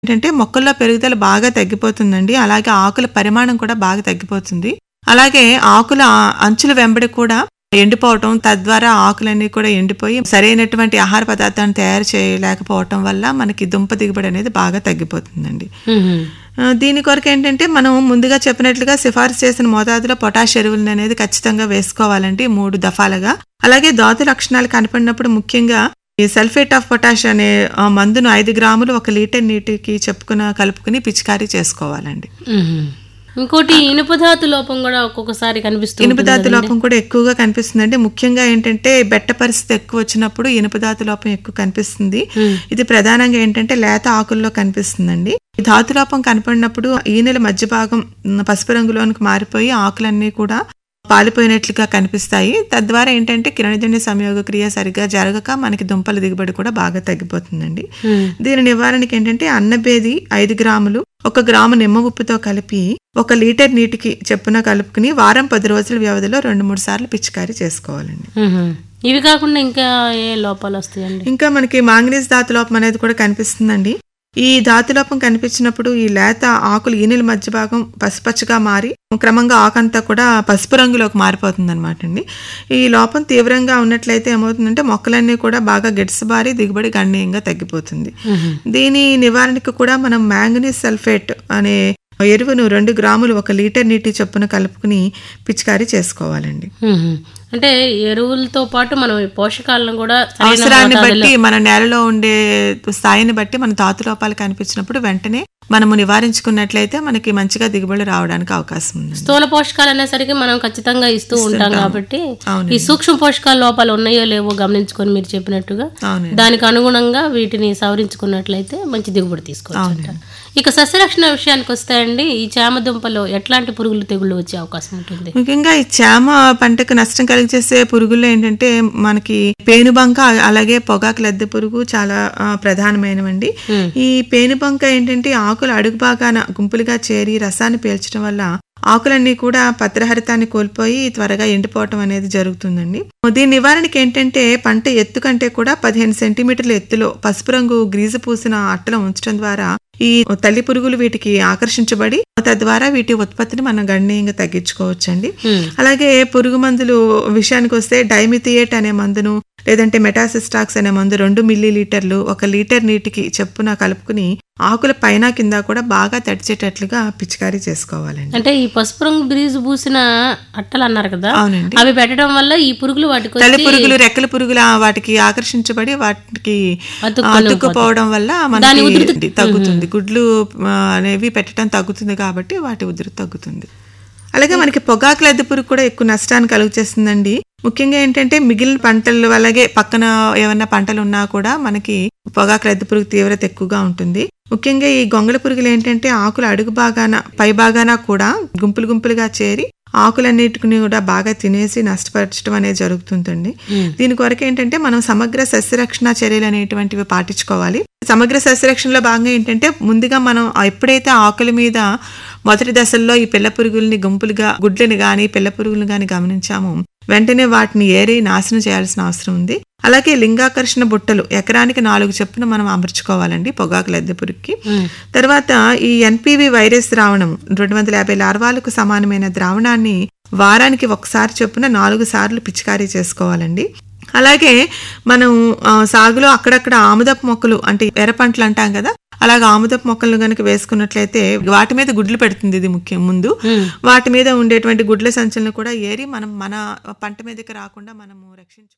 ఏంటంటే మొక్కల్లో పెరుగుదల బాగా తగ్గిపోతుందండి అలాగే ఆకుల పరిమాణం కూడా బాగా తగ్గిపోతుంది అలాగే ఆకుల ఆ- అంచుల వెంబడి కూడా ఎండిపోవటం తద్వారా ఆకులన్నీ కూడా ఎండిపోయి సరైనటువంటి ఆహార పదార్థాన్ని తయారు చేయలేకపోవటం వల్ల మనకి దుంప దిగుబడి అనేది బాగా తగ్గిపోతుందండి మ్మ్. ఆ, దీని కొరకు ఏంటంటే మనం ముందుగా చెప్పినట్లుగా సిఫార్సు చేసిన మోతాదులో పొటాష్ ఎరువులను అనేది ఖచ్చితంగా వేసుకోవాలండి మూడు దఫాలుగా అలాగే దాతు లక్షణాలు కనపడినప్పుడు ముఖ్యంగా ఈ సల్ఫేట్ ఆఫ్ పొటాష్ అనే ఆ, మందును ఐదు గ్రాములు ఒక లీటర్ నీటికి చెప్పుకున్న కలుపుకుని పిచికారీ చేసుకోవాలండి మ్మ్. ఇంకోటి ఇనుప ధాతు లోపం కూడా ఒక్కొక్కసారి కనిపిస్తుంది ఇనుప ధాతు లోపం కూడా ఎక్కువగా కనిపిస్తుందండి ముఖ్యంగా ఏంటంటే బెట్ట పరిస్థితి ఎక్కువ వచ్చినప్పుడు ఇనుప ధాతు లోపం ఎక్కువ కనిపిస్తుంది ఇది ప్రధానంగా ఏంటంటే లేత ఆకుల్లో కనిపిస్తుందండి ఈ ధాతు లోపం కనపడినప్పుడు ఈనెల మధ్య భాగం మ్, పసుపు రంగులోనికి మారిపోయి ఆకులన్నీ కూడా పాలిపోయినట్లుగా కనిపిస్తాయి తద్వారా ఏంటంటే కిరణజన్య సంయోగ క్రియ సరిగ్గా జరగక మనకి దుంపల దిగుబడి కూడా బాగా తగ్గిపోతుందండి దీని నివారణకి ఏంటంటే అన్నబేది ఐదు గ్రాములు ఒక గ్రాము నిమ్మ ఉప్పుతో కలిపి ఒక లీటర్ నీటికి చెప్పున కలుపుకుని వారం పది రోజుల వ్యవధిలో రెండు మూడు సార్లు పిచికారీ చేసుకోవాలండి మ్మ్. ఇవి కాకుండా ఇంకా ఏ లోపాలు వస్తాయండి ఇంకా మనకి మాంగనీస్ ధాతు లోపం అనేది కూడా కనిపిస్తుందండి ఈ ధాతు లోపం కనిపించినప్పుడు ఈ లేత ఆకులు ఈనెల మధ్య భాగం పసుపచ్చగా మారి క్రమంగా ఆకంతా కూడా పసుపు రంగులోకి మారిపోతుంది అనమాట అండి ఈ లోపం తీవ్రంగా ఉన్నట్లయితే ఏమవుతుందంటే మొక్కలన్నీ కూడా బాగా గెడిసిబారి దిగుబడి గణనీయంగా తగ్గిపోతుంది మ్మ్. దీని నివారణకు కూడా మనం మ్యాంగనీస్ సల్ఫేట్ అనే ఎరువును రెండు గ్రాములు ఒక లీటర్ నీటి చొప్పున కలుపుకుని పిచికారీ చేసుకోవాలండి మ్మ్. అంటే ఎరువులతో పాటు మనం ఈ పోషకాలను కూడా సరైన అవసరాన్ని మోతాదులో- బట్టి మన నేలలో ఉండే స్థాయిని బట్టి మన ధాతు లోపాలు కనిపించినప్పుడు వెంటనే మనము నివారించుకున్నట్లయితే మనకి మంచిగా దిగుబడి రావడానికి అవకాశం ఉంది స్థూల పోషకాలు అనేసరికి మనం ఖచ్చితంగా ఇస్తూ ఉంటాం కాబట్టి అవునండి. ఈ సూక్ష్మ పోషకాల లోపాలు ఉన్నాయో లేవో గమనించుకొని మీరు చెప్పినట్టుగా అవునండి దానికి అనుగుణంగా వీటిని సవరించుకున్నట్లయితే మంచి దిగుబడి తీసుకోవచ్చు అంటారు. ఇక సస్యరక్షణ విషయానికి వస్తే అండి ఈ చామ దుంపలో ఎట్లాంటి పురుగులు తెగుళ్ళు వచ్చే అవకాశం ఉంటుంది ముఖ్యంగా ఈ చామ పంటకు నష్టం కలిగజేసే పురుగుల్లో ఏంటంటే మనకి పేనుబంక అలాగే పొగాకు లద్దె పురుగు చాలా ఆ, ప్రధానమైనవండి Hmm. ఈ పేనుబంక ఏంటంటే ఆకులు అడుగు భాగాన గుంపులుగా చేరి రసాన్ని పీల్చడం వల్ల ఆకులన్నీ కూడా పత్రహరితాన్ని కోల్పోయి త్వరగా ఎండిపోవటం అనేది జరుగుతుందండి దీని నివారణకి ఏంటంటే పంట ఎత్తు కంటే కూడా పదిహేను సెంటీమీటర్ల ఎత్తులో పసుపు రంగు గ్రీజు పూసిన అట్టలో ఉంచడం ద్వారా ఈ తల్లి పురుగులు వీటికి ఆకర్షించబడి తద్వారా వీటి ఉత్పత్తిని మనం గణనీయంగా తగ్గించుకోవచ్చండి Hmm. అలాగే పురుగు మందులు విషయానికి వస్తే డైమిథియేట్ అనే మందును లేదంటే మెటాసిస్టాక్స్ అనే మందు రెండు మిల్లీ లీటర్లు ఒక లీటర్ నీటికి చెప్పున కలుపుకుని ఆకుల పైన కింద కూడా బాగా తడిచేటట్లుగా పిచికారీ చేసుకోవాలండి అంటే ఈ పసుపు రంగు గ్రీజు పూసిన అట్టలు అన్నారు కదా అవునండి అవి పెట్టడం వల్ల ఈ పురుగులు వాటికి తల్లి వచ్చి పురుగులు రెక్కల పురుగులు ఆ వాటికి ఆకర్షించబడి వాటికి అతుక్కొని అతుక్కుపోవడం వల్ల దాని మనకి ఉధృతి- తగ్గుతుంది గుడ్లు ఆ, అనేవి పెట్టడం తగ్గుతుంది కాబట్టి వాటి ఉధృతి తగ్గుతుంది అలాగే మనకి పొగాకు లద్దె పురుగు కూడా ఎక్కువ నష్టాన్ని కలుగు చేస్తుందండి ముఖ్యంగా ఏంటంటే మిగిలిన పంటలు అలాగే పక్కన ఏమన్నా పంటలు ఉన్నా కూడా మనకి పొగాకు లద్దె పురుగు తీవ్రత ఎక్కువగా ఉంటుంది ముఖ్యంగా ఈ గొంగళ పురుగులు ఏంటంటే ఆకులు అడుగు భాగాన పై భాగాన కూడా గుంపులు గుంపులుగా చేరి ఆకులన్నిటిని కూడా బాగా తినేసి నష్టపరచడం అనేది జరుగుతుందండి Hmm. దీని కొరకు ఏంటంటే మనం సమగ్ర సస్యరక్షణ చర్యలు అనేటువంటివి పాటించుకోవాలి సమగ్ర సస్యరక్షణలో భాగంగా ఏంటంటే ముందుగా మనం ఎప్పుడైతే ఆకుల మీద మొదటి దశల్లో ఈ పిల్ల పురుగుల్ని గుంపులుగా గుడ్లని గాని పిల్ల పురుగులను గాని గమనించాము వెంటనే వాటిని ఏరి నాశనం చేయాల్సిన అవసరం ఉంది అలాగే లింగాకర్షణ బుట్టలు ఎకరానికి నాలుగు చెప్పున మనం అమర్చుకోవాలండి పొగాకు లద్దె పురుగుకి మ్మ్. తర్వాత ఈ ఎన్పివి వైరస్ ద్రావణం రెండు వందల యాభై లార్వాలకు సమానమైన ద్రావణాన్ని వారానికి ఒకసారి చొప్పున నాలుగు సార్లు పిచికారీ చేసుకోవాలండి అలాగే మనం ఆ, సాగులో అక్కడక్కడ ఆముదపు మొక్కలు అంటే ఎర్ర పంటలు అంటాం కదా అలాగే ఆముదపు మొక్కలను కనుక వేసుకున్నట్లయితే వాటి మీద గుడ్లు పెడుతుంది ఇది ముఖ్యం ముందు మ్మ్. వాటి మీద ఉండేటువంటి గుడ్ల సంచులను కూడా ఏరి మనం మన పంట మీదకి రాకుండా మనము రక్షించుకో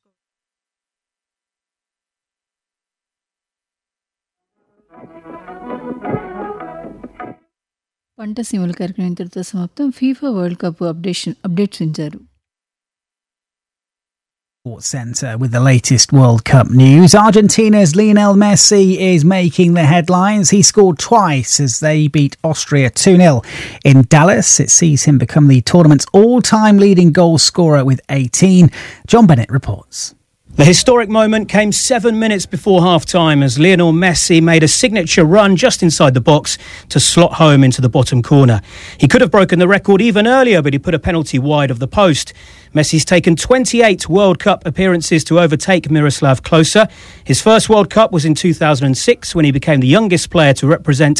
పంట సీమల కార్యక్రమం ఇంతటితో సమాప్తం FIFA world cup updation updates వింటారు Sports Centre with the latest World Cup news. Argentina's Lionel Messi is making the headlines. He scored twice as they beat Austria 2 0 in Dallas. It sees him become the tournament's all time leading goal scorer with 18. John Bennett reports. The historic moment came seven minutes before half time as Lionel Messi made a signature run just inside the box to slot home into the bottom corner. He could have broken the record even earlier, but he put a penalty wide of the post. Messi's taken 28 World Cup appearances to overtake Miroslav Klose. His first World Cup was in 2006 when he became the youngest player to represent